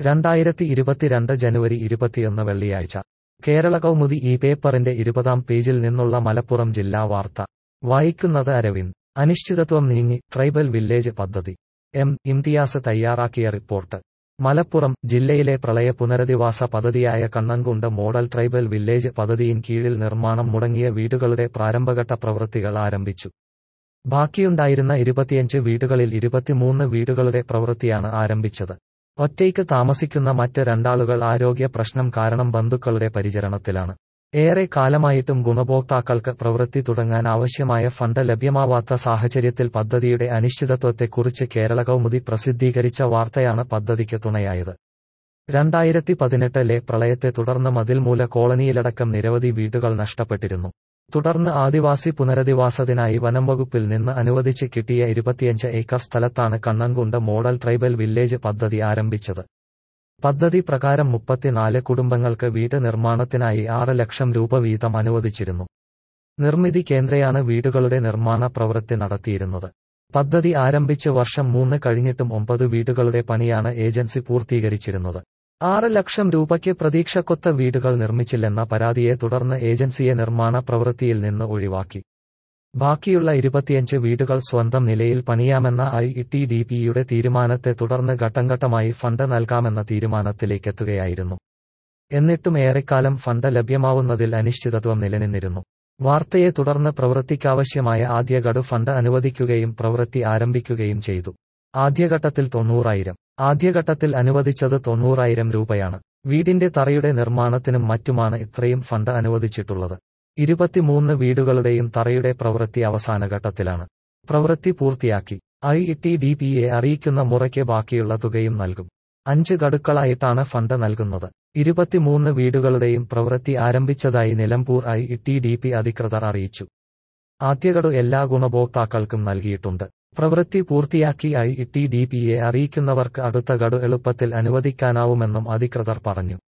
രണ്ടായിരത്തി ഇരുപത്തിരണ്ട് ജനുവരി ഇരുപത്തിയൊന്ന് വെള്ളിയാഴ്ച കേരള കൗമുദി ഈ പേപ്പറിന്റെ ഇരുപതാം പേജിൽ നിന്നുള്ള മലപ്പുറം ജില്ലാ വാർത്ത വായിക്കുന്നത് അരവിന്ദ് അനിശ്ചിതത്വം നീങ്ങി ട്രൈബൽ വില്ലേജ് പദ്ധതി എം ഇംതിയാസ് തയ്യാറാക്കിയ റിപ്പോർട്ട് മലപ്പുറം ജില്ലയിലെ പ്രളയ പുനരധിവാസ പദ്ധതിയായ കണ്ണൻകുണ്ട് മോഡൽ ട്രൈബൽ വില്ലേജ് പദ്ധതിയിൻ കീഴിൽ നിർമ്മാണം മുടങ്ങിയ വീടുകളുടെ പ്രാരംഭഘട്ട പ്രവൃത്തികൾ ആരംഭിച്ചു ബാക്കിയുണ്ടായിരുന്ന ഇരുപത്തിയഞ്ച് വീടുകളിൽ ഇരുപത്തിമൂന്ന് വീടുകളുടെ പ്രവൃത്തിയാണ് ആരംഭിച്ചത് ഒറ്റയ്ക്ക് താമസിക്കുന്ന മറ്റ് രണ്ടാളുകൾ ആരോഗ്യ പ്രശ്നം കാരണം ബന്ധുക്കളുടെ പരിചരണത്തിലാണ് ഏറെ കാലമായിട്ടും ഗുണഭോക്താക്കൾക്ക് പ്രവൃത്തി തുടങ്ങാൻ ആവശ്യമായ ഫണ്ട് ലഭ്യമാവാത്ത സാഹചര്യത്തിൽ പദ്ധതിയുടെ അനിശ്ചിതത്വത്തെക്കുറിച്ച് കേരള കൗമുദി പ്രസിദ്ധീകരിച്ച വാർത്തയാണ് പദ്ധതിക്ക് തുണയായത് രണ്ടായിരത്തി പതിനെട്ടിലെ പ്രളയത്തെ തുടർന്ന് മതിൽമൂല കോളനിയിലടക്കം നിരവധി വീടുകൾ നഷ്ടപ്പെട്ടിരുന്നു തുടർന്ന് ആദിവാസി പുനരധിവാസത്തിനായി വനംവകുപ്പിൽ നിന്ന് അനുവദിച്ച് കിട്ടിയ ഇരുപത്തിയഞ്ച് ഏക്കർ സ്ഥലത്താണ് കണ്ണൻകുണ്ട് മോഡൽ ട്രൈബൽ വില്ലേജ് പദ്ധതി ആരംഭിച്ചത് പദ്ധതി പ്രകാരം മുപ്പത്തിനാല് കുടുംബങ്ങൾക്ക് വീട് നിർമ്മാണത്തിനായി ആറ് ലക്ഷം രൂപ വീതം അനുവദിച്ചിരുന്നു നിർമ്മിതി കേന്ദ്രയാണ് വീടുകളുടെ നിർമ്മാണ പ്രവൃത്തി നടത്തിയിരുന്നത് പദ്ധതി ആരംഭിച്ച് വർഷം മൂന്ന് കഴിഞ്ഞിട്ടും ഒമ്പത് വീടുകളുടെ പണിയാണ് ഏജൻസി പൂർത്തീകരിച്ചിരുന്നത് ആറ് ലക്ഷം രൂപയ്ക്ക് പ്രതീക്ഷക്കൊത്ത വീടുകൾ നിർമ്മിച്ചില്ലെന്ന പരാതിയെ തുടർന്ന് ഏജൻസിയെ നിർമ്മാണ പ്രവൃത്തിയിൽ നിന്ന് ഒഴിവാക്കി ബാക്കിയുള്ള ഇരുപത്തിയഞ്ച് വീടുകൾ സ്വന്തം നിലയിൽ പണിയാമെന്ന ഐ ടി ഡി പിയുടെ തീരുമാനത്തെ തുടർന്ന് ഘട്ടംഘട്ടമായി ഫണ്ട് നൽകാമെന്ന തീരുമാനത്തിലേക്കെത്തുകയായിരുന്നു എന്നിട്ടും ഏറെക്കാലം ഫണ്ട് ലഭ്യമാവുന്നതിൽ അനിശ്ചിതത്വം നിലനിന്നിരുന്നു വാർത്തയെ തുടർന്ന് പ്രവൃത്തിക്കാവശ്യമായ ആദ്യ ഗഡു ഫണ്ട് അനുവദിക്കുകയും പ്രവൃത്തി ആരംഭിക്കുകയും ചെയ്തു ആദ്യഘട്ടത്തിൽ തൊണ്ണൂറായിരം ആദ്യഘട്ടത്തിൽ അനുവദിച്ചത് തൊണ്ണൂറായിരം രൂപയാണ് വീടിന്റെ തറയുടെ നിർമ്മാണത്തിനും മറ്റുമാണ് ഇത്രയും ഫണ്ട് അനുവദിച്ചിട്ടുള്ളത് ഇരുപത്തിമൂന്ന് വീടുകളുടെയും തറയുടെ പ്രവൃത്തി അവസാന ഘട്ടത്തിലാണ് പ്രവൃത്തി പൂർത്തിയാക്കി ഐ ടി ഡി പി എ അറിയിക്കുന്ന മുറയ്ക്ക് ബാക്കിയുള്ള തുകയും നൽകും അഞ്ച് ഗഡുക്കളായിട്ടാണ് ഫണ്ട് നൽകുന്നത് ഇരുപത്തിമൂന്ന് വീടുകളുടെയും പ്രവൃത്തി ആരംഭിച്ചതായി Nilambur I T D P അധികൃതർ അറിയിച്ചു ആദ്യഗഡു എല്ലാ ഗുണഭോക്താക്കൾക്കും നൽകിയിട്ടുണ്ട് പ്രവൃത്തി പൂർത്തിയാക്കി ഐ ടി ഡി പി എ അറിയിക്കുന്നവർക്ക് അടുത്ത ഗഡു എളുപ്പത്തിൽ അനുവദിക്കാനാവുമെന്നും അധികൃതർ പറഞ്ഞു